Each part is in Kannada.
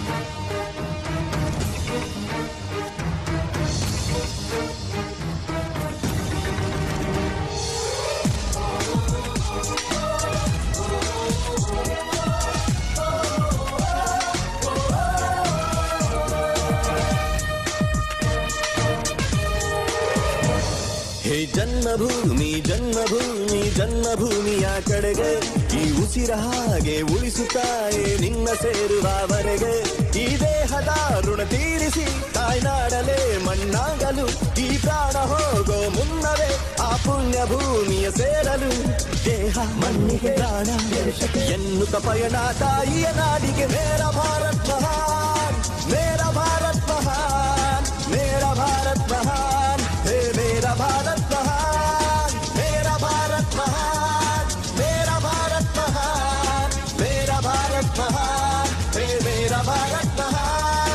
ಹೇ ಜನ್ಮಭೂಮಿ ಜನ್ಮಭೂಮಿ ಜನ್ಮಭೂಮಿಯ ಕಡೆಗೆ ಈ ಉಸಿರ ಹಾಗೆ ಉಳಿಸುತ್ತಾಯೆ ನಿನ್ನ ಸೇರುವವರೆಗೆ ಈ ದೇಹದ ಋಣ ತೀರಿಸಿ ತಾಯ್ನಾಡಲೇ ಮಣ್ಣಾಗಲು ಈ ಪ್ರಾಣ ಹೋಗೋ ಮುನ್ನವೇ ಆ ಪುಣ್ಯ ಭೂಮಿಯ ಸೇರಲು ದೇಹ ಮಣ್ಣಿಗೆ ಪ್ರಾಣ ಎನ್ನುತ್ತ ಪಯಣ ತಾಯಿಯ ನಾಡಿಗೆ ಮೇರ ಭಾರತ್ ಮಹಾನ್ ಮೇರ ಭಾರತ್ ಮಹಾನ್ ಮೇರ ಭಾರತ್ ಮಹಾನ್ ಹೇ ಮೇರ ಭಾರತ್ ಮಹಾನ್ ಮೇರ ಭಾರತ್ ಮಹಾನ್ ಮೇರ ಭಾರತ್ ಮಹಾನ್ ಮೇರ ಭಾರತ್ ಮಹಾನ್ ಹೇ ಮೇರ ಭಾರತ್ ಮಹಾನ್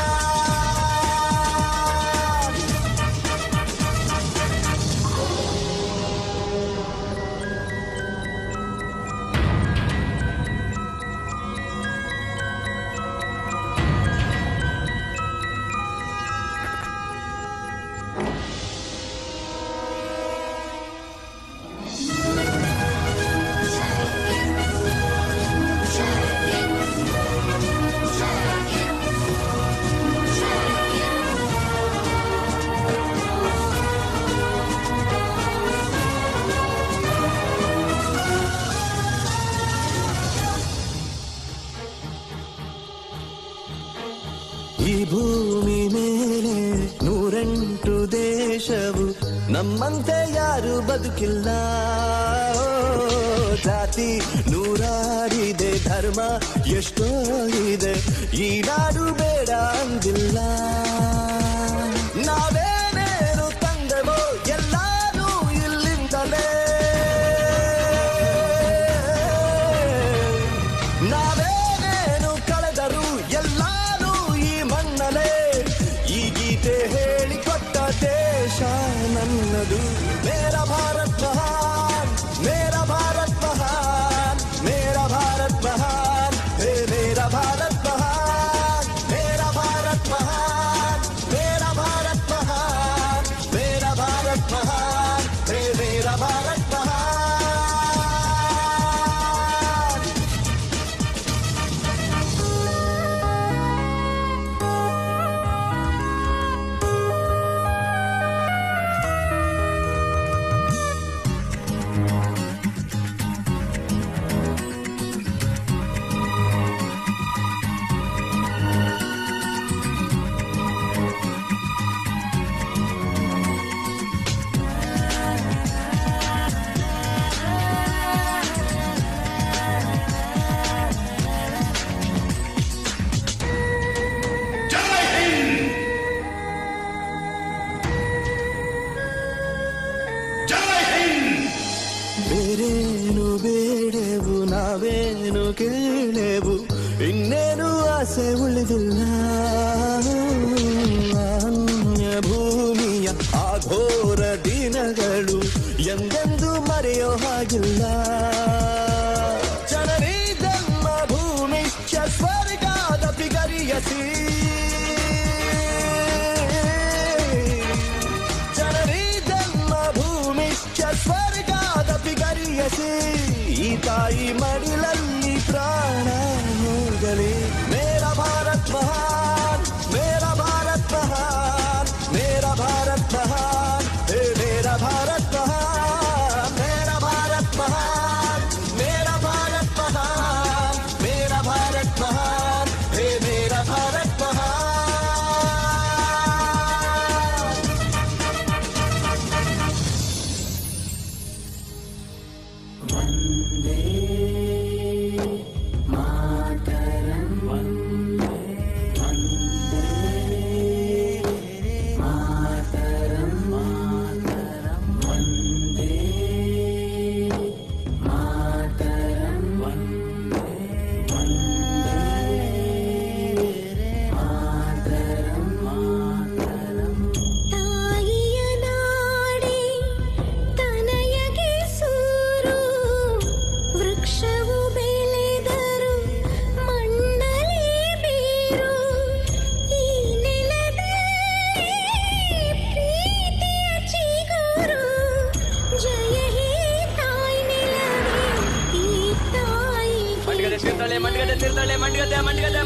ಈ ಭೂಮಿ ಮೇಲೆ ನೂರೆಂಟು ದೇಶವು ನಮ್ಮಂತೆ ಯಾರು ಬದುಕಿಲ್ಲ ಓ, ಜಾತಿ ನೂರಾರಿದೆ ಧರ್ಮ ಎಷ್ಟೋ ಇದೆ ಈ ನಾಡು ಬೇಡ ಅಂದಿಲ್ಲ ನಾವೇನೇನು ತಂದೆವೋ ಎಲ್ಲಾನು ಇಲ್ಲಿಂದಲೇ ನಾವೇನೇನು ಕಳೆದರು ಎಲ್ಲಾನು ಈ ಮಣ್ಣಲೇ ಈ ಗೀತೆ ಹೇಳಿಕೊಟ್ಟ ದೇಶ ನನ್ನದು ಮೇರ ಭಾರತ್ ಮಹಾನ್ ಮೇರ ಭಾರತ್ ಮಹಾನ್ ಮೇರ ಭಾರತ್ ಮಹಾನ್ ಹೇ ಮೇರ ಭಾರತ್ ಮಹಾನ್ ಮೇರ ಭಾರತ್ ಮಹಾನ್ ಮೇರ ಭಾರತ್ ಮಹಾನ್ ಮೇರ ಭಾರತ್ ಮಹಾನ್ ಹೇ ಮೇರ ಭಾರತ್ ಮಹಾನ್ ಬೇರೇನು ಬೇಡೆವು ನಾವೇನು ಕೇಳೆವು ಇನ್ನೇನು ಆಸೆ ಉಳಿದಿಲ್ಲ ಅನ್ಯ ಭೂಮಿಯ ಆಘೋರ ದಿನಗಳು ಎಂದೆಂದು ಮರೆಯೋ ಹಾಗಿಲ್ಲ ಜನನಿ ಜನ್ಮ ಭೂಮಿ ಸ್ವರ್ಗಾದ ಪಿಗರಿಯಸಿ ಜನನಿ ಜನ್ಮ ಭೂಮಿ ಸ್ವರ್ಗಾದ ಪಿಗರಿಯಸಿ ಈ ತಾಯಿ ಮಡಿಲಲ್ಲಿ ಪ್ರಾಣ ಹೋಗಲಿ ಮೇರ ಭಾರತ್ ಮಹಾನ್ ಮೇರ ಭಾರತ್ ಮಹಾನ್ ಮೇರ ಭಾರತ್ ಮಹಾನ್ ಹೇ ಮೇರ ಭಾರತ್ ಮಹಾನ್ ಮೇರ ಭಾರತ್ ಮಹಾನ್ ಮೇರ ಭಾರತ್ ಮಹಾನ್ ಮೇರ ಭಾರತ್ ಮಹಾನ್ ಹೇ ಮೇರ ಭಾರತ್ ಮಹಾನ್ ಮಾತರಂ ಮಂಡಿಗದೆ ಮಂಡಿಗದೆ